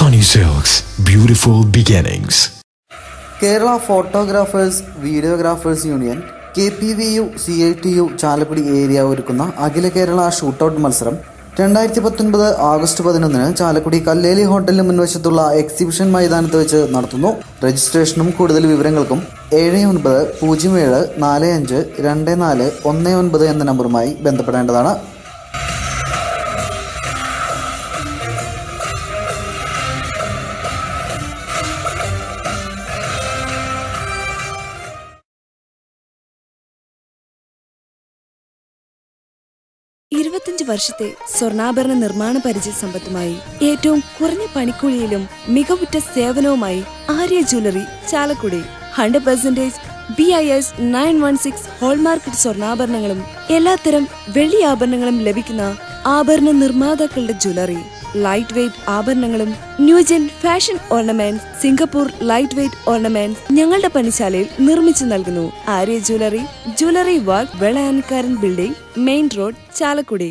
Sunny Silks, beautiful beginnings. Kerala photographers videographers union K P V U C I T U Chalakudy area ഒരുക്കുന്ന അഖില Kerala shootout മത്സരം രണ്ടായിരത്തി പത്തൊൻപത് August പതിനൊന്നിന് ചാലക്കുടി കല്ലേലി ഹോട്ടലിന് മുൻവശത്തുള്ള എക്സിബിഷൻ മൈതാനത്ത് വെച്ച് നടത്തുന്നു രജിസ്ട്രേഷനും കൂടുതൽ വിവരങ്ങൾക്കും ഏഴ് ഒൻപത് പൂജ്യം ഏഴ് നാല് അഞ്ച് രണ്ട് നാല് ഒന്ന് ഒൻപത് എന്ന നമ്പറുമായി ബന്ധപ്പെടേണ്ടതാണ് ഇരുപത്തിയഞ്ച് വർഷത്തെ സ്വർണ്ണാഭരണ നിർമ്മാണ പരിചയ സമ്പത്തുമായി ഏറ്റവും കുറഞ്ഞ പണിക്കൂലിയിലും മികവുറ്റ സേവനവുമായി Arya jewellery Chalakudy hundred percentage B I S nine one six hallmarked സ്വർണ്ണാഭരണങ്ങളും എല്ലാത്തരം വെള്ളി ആഭരണങ്ങളും ലഭിക്കുന്ന ആഭരണ നിർമ്മാതാക്കളുടെ ജ്വല്ലറി ലൈറ്റ് വെയ്റ്റ് ആഭരണങ്ങളും new gen fashion ornaments Singapore light weight ornaments ഞങ്ങളുടെ പണിശാലയിൽ നിർമ്മിച്ചു നൽകുന്നു Arya jewellery jewellery work Velayanikkaran building main road Chalakudy